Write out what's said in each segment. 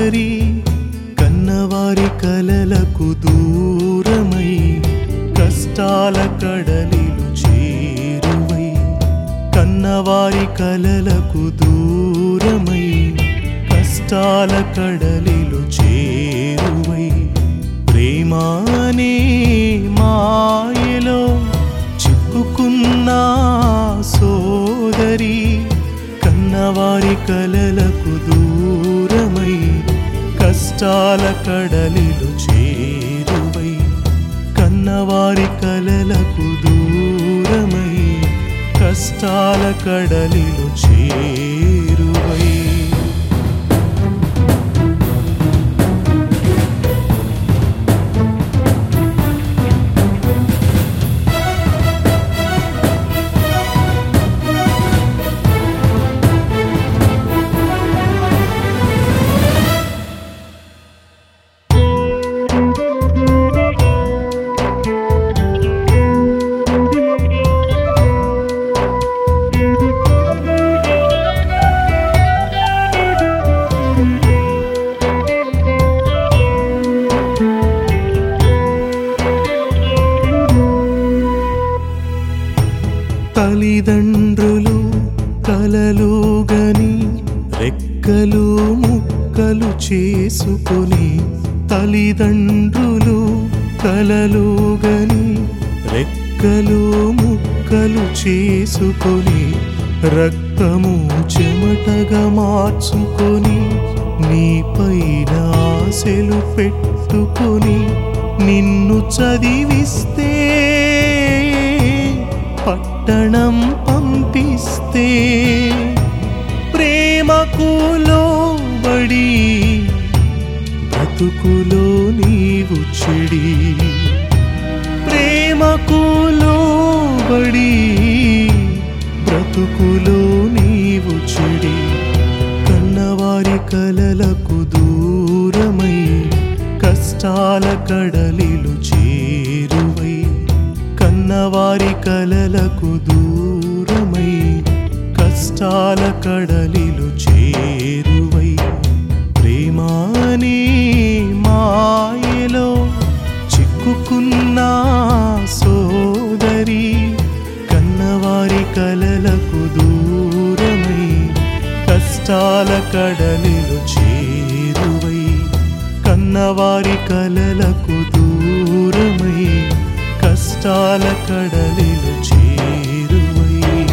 సోదరి కన్నవారి కలలకు దూరమై కష్టాల కడలిలు చేరువై కన్నవారి కలలకు దూరమై కష్టాల కడలిలు చేరువై ప్రేమానే మాయలో చిక్కుకున్న సోదరి కన్నవారి కలలకు దూరమై కష్టాల కడలిలు చేరువై కన్నవారి కలలకు దూరమై కష్టాల కడలిలు చేరువై తల్లిదండ్రులు కలలుగని రెక్కలు ముక్కలు చేసుకొని తల్లిదండ్రులు కలలుగని రెక్కలు ముక్కలు చేసుకొని రక్తము చెమటగా మార్చుకొని నీపైన ఆశలు పెట్టుకొని నిన్ను చదివిస్తే పట్టణం పంపిస్తే ప్రేమకు లోబడి బ్రతుకులో నీవు చెడి ప్రేమకు లోబడి బ్రతుకులో నీవు చెడి కన్నవారి కలలకు దూరమై కష్టాల కడలిలు చేరువై కన్నవారి కలలకు దూరమై కష్టాల కడలిలు చేరువై ప్రేమాని మాయలో చిక్కుకున్న సోదరి కన్నవారి కలలకు దూరమై కష్టాల కడలిలు చేరువై కన్నవారి కలలకు దూరమై కష్టాల కడలిలు చేరువై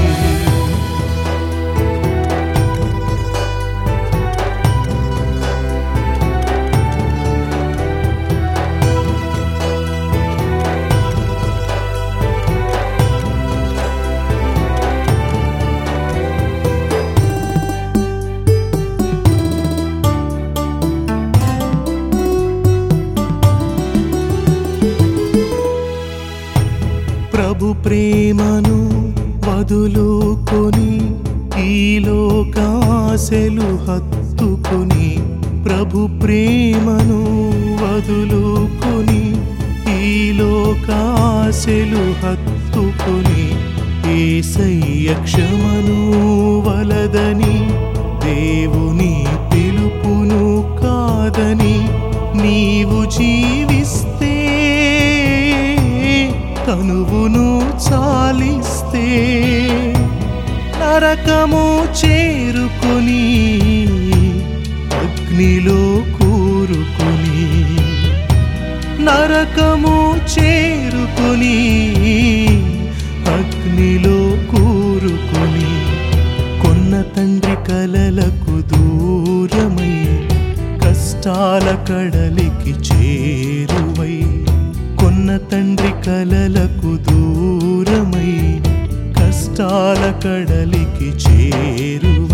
ప్రభు ప్రేమను వదులుకొని ఈ లోకాశలు హత్తుకొని ప్రభు ప్రేమను వదులుకొని ఈ లోకాశలు హత్తుకొని ఏసయ్య క్షమను వలదని దేవుని పిలుపును కాదని నీవు జీవిస్తే తనువును చాలిస్తే నరకము చేరుకొని అగ్నిలో కూరుకొని నరకము చేరుకొని అగ్నిలో కూరుకొని కొన్న తండ్రి కలలకు దూరమై కష్టాల కడలికి చేరువై కొన్న తండ్రి కలలకు దూరమై కష్టాల కడలికి చేరువై